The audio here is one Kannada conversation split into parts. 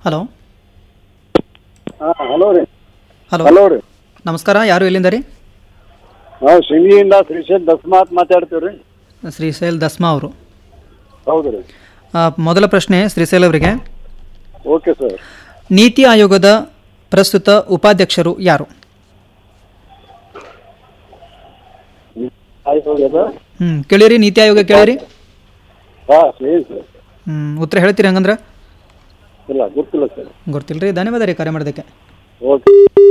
ಹಲೋ ಹಾಂ ಹಲೋ ರೀ ಹಲೋ ಹಲೋ ರೀ ನಮಸ್ಕಾರ ಯಾರು ಎಲ್ಲಿಂದ ರೀ ನಾವು ಶಿಂಗಿಯಿಂದ ಶ್ರೀಶೈಲ್ ದಸ್ಮಾತ್ ಮಾತಾಡ್ತೀವಿ ರೀ ಶ್ರೀಶೈಲ್ ದಸ್ಮಾ ಅವರು ಹೌದು ರೀ ಆ, ಮೊದಲ ಪ್ರಶ್ನೆ ಶ್ರೀಶೈಲ್ ಅವರಿಗೆ ಓಕೆ ಸರ್ ನೀತಿ ಆಯೋಗದ ಪ್ರಸ್ತುತ ಉಪಾಧ್ಯಕ್ಷರು ಯಾರು ಆಯ್ತು ಹೋಗ್ಯದ ಹ್ಞೂ ಕೇಳಿರಿ ನೀತಿ ಆಯೋಗ ಕೇಳಿರಿ ಹಾಂ ಸರಿ ಸರ್ ಹ್ಞೂ ಉತ್ತರ ಹೇಳ್ತೀರಿ ಹಂಗಂದ್ರೆ ಇಲ್ಲ ಗೊತ್ತಿಲ್ಲ ಸರ್ ಗೊತ್ತಿಲ್ಲ ರೀ ಧನ್ಯವಾದ ರೀ ಕರೆ ಮಾಡೋದಕ್ಕೆ ಓಕೆ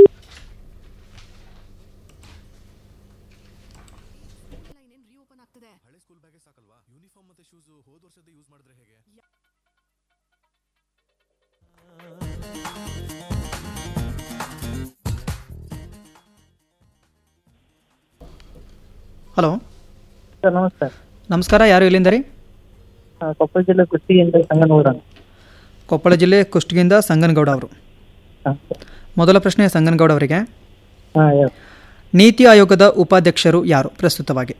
ಹಲೋ ಸರ್ ನಮಸ್ಕಾರ ನಮಸ್ಕಾರ ಯಾರು ಎಲ್ಲಿಂದ ರೀ ಆ, ಕೊಪ್ಪಳ ಜಿಲ್ಲೆ ಕುಷ್ಟಗಿಯಿಂದ ಸಂಗನೂರ ಕೊಪ್ಪಳ ಜಿಲ್ಲೆ ಕುಷ್ಟಗಿಯಿಂದ ಸಂಗನಗೌಡ ಅವರು ಹಾಂ ಮೊದಲ ಪ್ರಶ್ನೆ ಸಂಗನಗೌಡ ಅವರಿಗೆ ಹಾಂ ಹೇಳಿ ನೀತಿ ಆಯೋಗದ ಉಪಾಧ್ಯಕ್ಷರು ಯಾರು ಪ್ರಸ್ತುತವಾಗಿ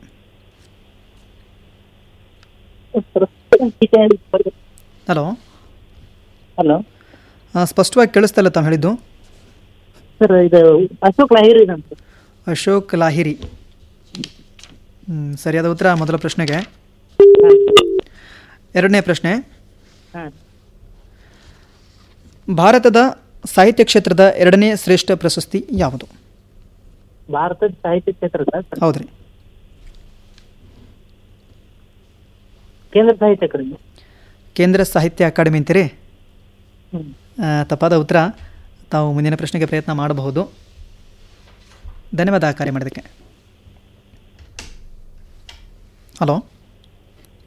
ಹಲೋ ಹಲೋ ಆ, ಸ್ಪಷ್ಟವಾಗಿ ಕೇಳಿಸ್ತಲ್ಲ ತಾವು ಹೇಳಿದ್ದು ಸರ್ ಇದು ಅಶೋಕ್ ಲಾಹಿರಿ ಅಂತ ಅಶೋಕ್ ಲಾಹಿರಿ ಹ್ಮ್, ಸರಿಯಾದ ಉತ್ತರ ಮೊದಲ ಪ್ರಶ್ನೆಗೆ ಎರಡನೇ ಪ್ರಶ್ನೆ ಹಾಂ ಭಾರತದ ಸಾಹಿತ್ಯ ಕ್ಷೇತ್ರದ ಎರಡನೇ ಶ್ರೇಷ್ಠ ಪ್ರಶಸ್ತಿ ಯಾವುದು ಭಾರತದ ಸಾಹಿತ್ಯ ಕ್ಷೇತ್ರದ ಸರ್ ಹೌದ್ರಿ ಕೇಂದ್ರ ಸಾಹಿತ್ಯ ಅಕಾಡೆಮಿ ಕೇಂದ್ರ ಸಾಹಿತ್ಯ ಅಕಾಡೆಮಿ ಅಂತೀರಿ ಹ್ಞೂ ಆ, ತಪ್ಪಾದ ಉತ್ತರ ತಾವು ಮುಂದಿನ ಪ್ರಶ್ನೆಗೆ ಪ್ರಯತ್ನ ಮಾಡಬಹುದು ಧನ್ಯವಾದ ಕಾರ್ಯ ಮಾಡೋದಕ್ಕೆ ಹಲೋ